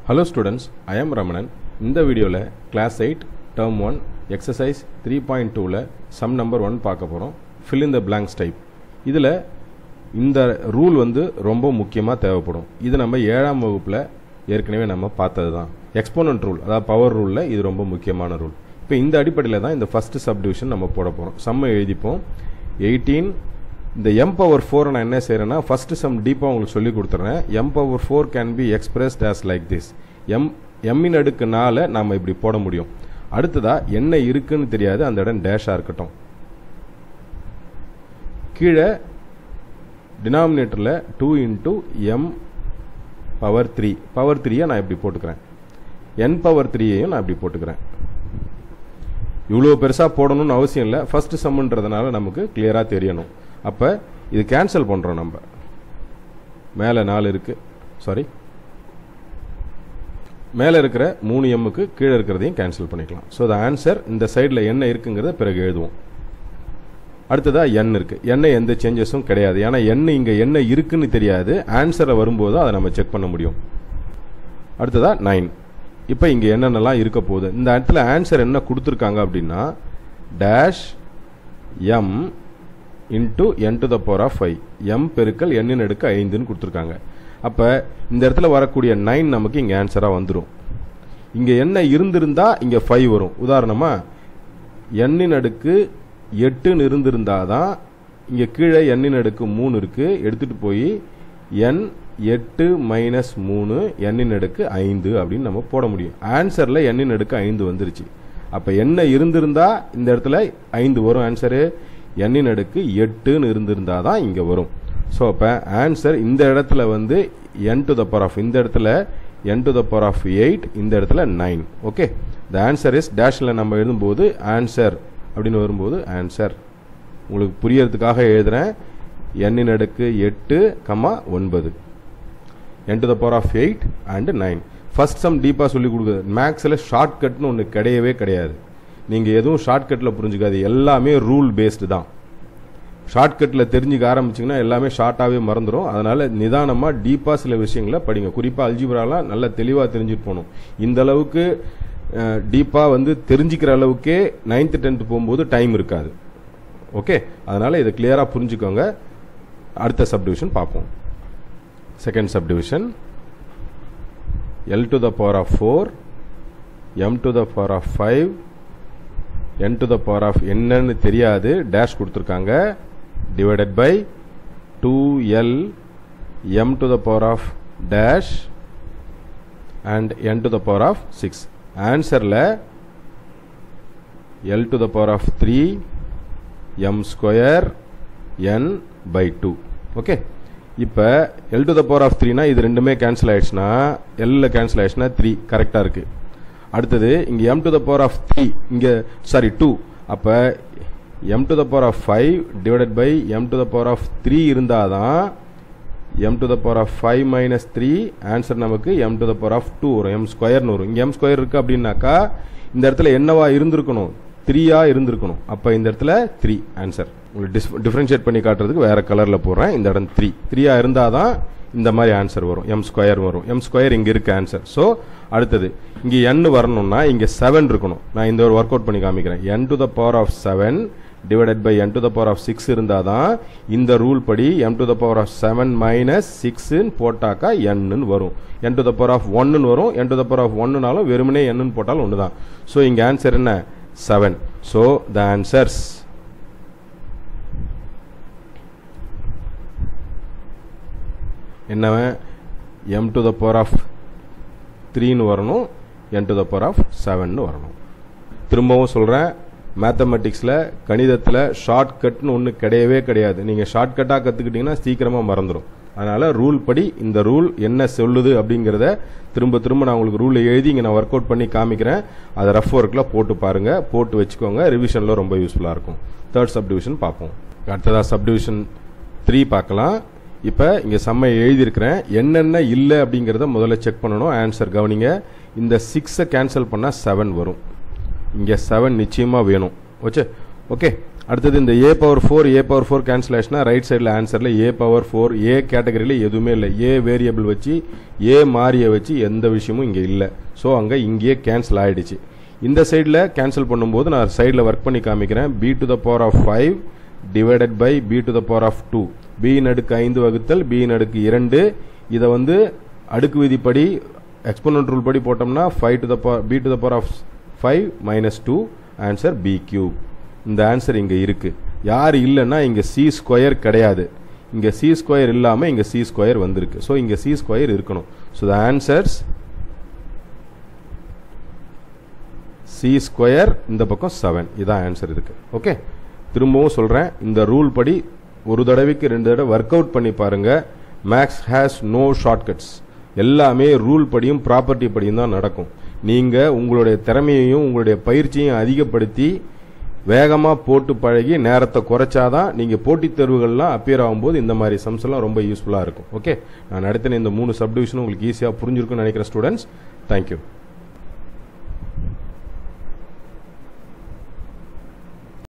hello students I am Ramanan இந்த வீடியோவில் class eight term one exercise three point டூவில் sum number one பார்க்க போகிறோம் fill in the blanks type இதில் இந்த ரூல் வந்து ரொம்ப முக்கியமாக தேவைப்படும் இது நம்ம ஏழாம் வகுப்பில் ஏற்கனவே நம்ம பார்த்தது தான் எக்ஸ்போனன்ட் ரூல் அதாவது பவர் ரூலில் இது ரொம்ப முக்கியமான ரூல் இப்போ இந்த அடிப்படையில் தான் இந்த ஃபஸ்ட்டு சப்டிவிஷன் நம்ம போட போகிறோம் சம்மை எழுதிப்போம் எயிட்டீன் இந்த எம் பவர் ஃபோர் நான் என்ன செய்கிறேன்னா ஃபஸ்ட்டு சம் டீப்பாக உங்களுக்கு சொல்லி கொடுத்துட்றேன் M power four can be expressed as like this M எம்மின் அடுக்கு நாலை நாம் இப்படி போட முடியும் அடுத்ததா என்ன இருக்குன்னு தெரியாது அந்த இடம் டேஷாக இருக்கட்டும் கீழே டினாமினேட்டரில் two into M power three power த்ரீயை நான் இப்படி போட்டுக்கிறேன் என் பவர் த்ரீயையும் நான் இப்படி போட்டுக்கிறேன் இவ்வளோ பெருசாக போடணும்னு அவசியம் இல்லை ஃபர்ஸ்ட் சம்முன்றதுனால நமக்கு கிளியராக தெரியணும் அப்போ இது கேன்சல் பண்ணுறோம் நம்ம மேலே நாலு இருக்குது சாரி மேலே இருக்கிற மூணு எம்முக்கு கீழே இருக்கிறதையும் கேன்சல் பண்ணிக்கலாம் ஸோ த ஆன்சர் இந்த சைடில் என்ன இருக்குங்கிறத பிறகு எழுதுவோம் அடுத்ததா என் இருக்கு எண்ணெய் எந்த சேஞ்சஸும் கிடையாது ஏன்னா எண்ணெய் இங்கே என்ன இருக்குன்னு தெரியாது ஆன்சரை வரும்போது அதை நம்ம செக் பண்ண முடியும் அடுத்ததா நைன் இப்போ இங்கே என்னென்னலாம் இருக்க போகுது இந்த இடத்துல ஆன்சர் என்ன கொடுத்துருக்காங்க அப்படின்னா dash M into N to the power of five M பெருக்கல் எண்ணின் அடுக்கு ஐந்துன்னு கொடுத்துருக்காங்க அப்போ இந்த இடத்துல வரக்கூடிய நைன் நமக்கு இங்கே ஆன்சராக வந்துடும் இங்கே என்ன இருந்திருந்தா இங்கே ஃபைவ் வரும் உதாரணமாக எண்ணின் அடுக்கு எட்டுன்னு இருந்திருந்தால் தான் இங்கே கீழே எண்ணின் அடுக்கு மூணு இருக்குது எடுத்துகிட்டு போய் என் எட்டு மைனஸ் மூணு எண்ணின் அடுக்கு ஐந்து அப்படின்னு நம்ம போட முடியும் ஆன்சரில் எண்ணின் அடுக்கு ஐந்து வந்துருச்சு அப்போ என்ன இருந்திருந்தா இந்த இடத்துல ஐந்து வரும் ஆன்சரு எண்ணின் அடுக்கு எட்டுன்னு இருந்திருந்தா தான் இங்கே வரும் ஸோ அப்போ ஆன்சர் இந்த இடத்துல வந்து N to the power of இந்த இடத்துல N to the power of eight இந்த இடத்துல nine okay the answer is டேஷில் நம்ம எழுதும்போது ஆன்சர் அப்படின்னு வரும்போது ஆன்சர் உங்களுக்கு புரியறதுக்காக எழுதுகிறேன் எண்ணின் அடுக்கு எட்டு கம்மா ஒன்பது N to the power of eight and nine first sum டீப்பாக சொல்லி கொடுக்குது மேக்ஸில் ஷார்ட்கட்னு ஒன்று கிடையவே கிடையாது நீங்கள் எதுவும் ஷார்ட்கட்டில் புரிஞ்சுக்காது எல்லாமே ரூல் பேஸ்டு தான் ஷார்ட்கட்டில் தெரிஞ்சுக்க ஆரம்பிச்சிங்கன்னா எல்லாமே ஷார்ட்டாகவே மறந்துடும் அதனால் நிதானமாக டீப்பாக சில விஷயங்களை படிங்க குறிப்பாக அல்ஜிப்ராலாம் நல்லா தெளிவாக தெரிஞ்சுட்டு போகணும் இந்த அளவுக்கு டீப்பாக வந்து தெரிஞ்சுக்கிற அளவுக்கே நைன்த்து டென்த்து போகும்போது டைம் இருக்காது ஓகே அதனால் இதை கிளியராக புரிஞ்சுக்கோங்க அடுத்த சப்டிவிஷன் பார்ப்போம் second subdivision L to the power of four M to the power of five N to the power of என்னன்னு தெரியாது டேஷ் கொடுத்துருக்காங்க divided by two L M to the power of dash and N to the power of six ஆன்சரில் L to the power of three M square N by two okay இப்போ L to the power of த்ரீனா இது ரெண்டுமே cancel ஆயிடுச்சுன்னா எல்ல cancel ஆயிடுச்சுன்னா three கரெக்டாக இருக்கு அடுத்தது இங்கே M to the power of three இங்கே சாரி டூ அப்போ M to the power of five divided by M to the power of three இருந்தால் தான் M to the power of five minus three answer நமக்கு M to the power of two வரும் M ஸ்கொயர்னு வரும் இங்கே M square இருக்குது அப்படின்னாக்கா இந்த இடத்துல என்னவா இருந்திருக்கணும் த்ரீயா இருந்திருக்கணும் அப்போ இந்த இடத்துல த்ரீ ஆன்சர் உங்களுக்கு டிஸ் டிஃப்ரென்ஷியேட் பண்ணி காட்டுறதுக்கு வேற கலரில் போடுறேன் இந்த இடம் த்ரீ த்ரீயா இருந்தால் தான் இந்த மாதிரி ஆன்சர் வரும் எம் ஸ்கொயர் வரும் எம் ஸ்கொயர் இங்கே இருக்கு ஆன்சர் ஸோ அடுத்தது இங்கே என் வரணும்னா இங்கே செவன் இருக்கணும் நான் இந்த ஒரு ஒர்க் அவுட் பண்ணி காமிக்கிறேன் n to the power of seven divided by n to the power of six இருந்தால் தான் இந்த ரூல் படி m to the power of seven minus சிக்ஸ்ன்னு போட்டாக்கா என்னு வரும் n to the power of ஒன்னு வரும் n to the power of ஒன்னுனாலும் வெறுமனே என்னன்னு போட்டாலும் ஒன்று தான் ஸோ இங்கே ஆன்சர் என்ன செவன் ஸோ த ஆன்சர்ஸ் என்னவன் m to the power of த்ரீன்னு வரணும் n to the power of செவன்னு வரணும் திரும்பவும் சொல்கிறேன் மேத்தமெட்டிக்ஸில் கணிதத்தில் ஷார்ட்கட்னு ஒன்று கிடையவே கிடையாது நீங்கள் ஷார்ட்கட்டாக கற்றுக்கிட்டிங்கன்னா சீக்கிரமாக மறந்துடும் அதனால் ரூல் படி இந்த ரூல் என்ன சொல்லுது அப்படிங்கிறத திரும்ப திரும்ப நான் உங்களுக்கு ரூலை எழுதி இங்கே நான் ஒர்க் அவுட் பண்ணி காமிக்கிறேன் அதை ரஃப் ஒர்க்கில் போட்டு பாருங்கள் போட்டு வச்சுக்கோங்க ரிவிஷனில் ரொம்ப யூஸ்ஃபுல்லாக இருக்கும் தேர்ட் சப்டிவிஷன் பார்ப்போம் அடுத்ததாக சப்டிவிஷன் த்ரீ பார்க்கலாம் இப்போ இங்கே செம்மை எழுதியிருக்கிறேன் என்னென்ன இல்லை அப்படிங்கிறத முதல்ல செக் பண்ணணும் ஆன்சர் கவனிங்க இந்த சிக்ஸை கேன்சல் பண்ணால் செவன் வரும் இங்கே செவன் நிச்சயமாக வேணும் ஓகே ஓகே அடுத்தது இந்த a power four a power four cancel ஆச்சுன்னா ரைட் சைடில் ஆன்சரில் ஏ பவர் ஃபோர் ஏ கேட்டகரியில் எதுவுமே இல்லை ஏ வேரியபிள் வச்சு ஏ மாறியை வச்சு எந்த விஷயமும் இங்கே இல்லை ஸோ அங்கே இங்கேயே கேன்சல் ஆகிடுச்சு இந்த சைடில் கேன்சல் பண்ணும்போது நான் சைடில் ஒர்க் பண்ணி காமிக்கிறேன் b to the power of five divided by b to the power of two பியின் அடுக்கு ஐந்து வகுத்தல் பியின் அடுக்கு இரண்டு இதை வந்து அடுக்கு விதிப்படி எக்ஸ்போனன்ட் ரூல் படி போட்டோம்னா five to the power b to the power of five minus two answer b cube இந்த ஆன்சர் இங்கே இருக்கு யார் இல்லைன்னா இங்கே சி ஸ்கொயர் கிடையாது இங்கே சி ஸ்கொயர் இல்லாமல் இங்கே சி ஸ்கொயர் வந்திருக்கு ஸோ இங்கே சி ஸ்கொயர் இருக்கணும் so the answers c square இந்த பக்கம் செவன் இதான் ஆன்சர் இருக்கு ஓகே திரும்பவும் சொல்கிறேன் இந்த ரூல் படி ஒரு தடவைக்கு ரெண்டு தடவை ஒர்க் அவுட் பண்ணி பாருங்க மேக்ஸ் ஹேஸ் நோ ஷார்ட்கட்ஸ் எல்லாமே ரூல் படியும் ப்ராப்பர்ட்டி படியும் தான் நடக்கும் நீங்கள் உங்களுடைய திறமையையும் உங்களுடைய பயிற்சியையும் அதிகப்படுத்தி வேகமாக போட்டு பழகி நேரத்தை குறைச்சாதான் நீங்கள் போட்டித் தேர்வுகள்லாம் அப்பியர் ஆகும்போது இந்த மாதிரி சம்ஸ் எல்லாம் ரொம்ப யூஸ்ஃபுல்லாக இருக்கும் ஓகே நான் நடத்தின இந்த மூணு சப்டிவிஷனும் உங்களுக்கு ஈஸியாக புரிஞ்சிருக்கும்னு நினைக்கிற ஸ்டூடெண்ட்ஸ் தேங்க்யூ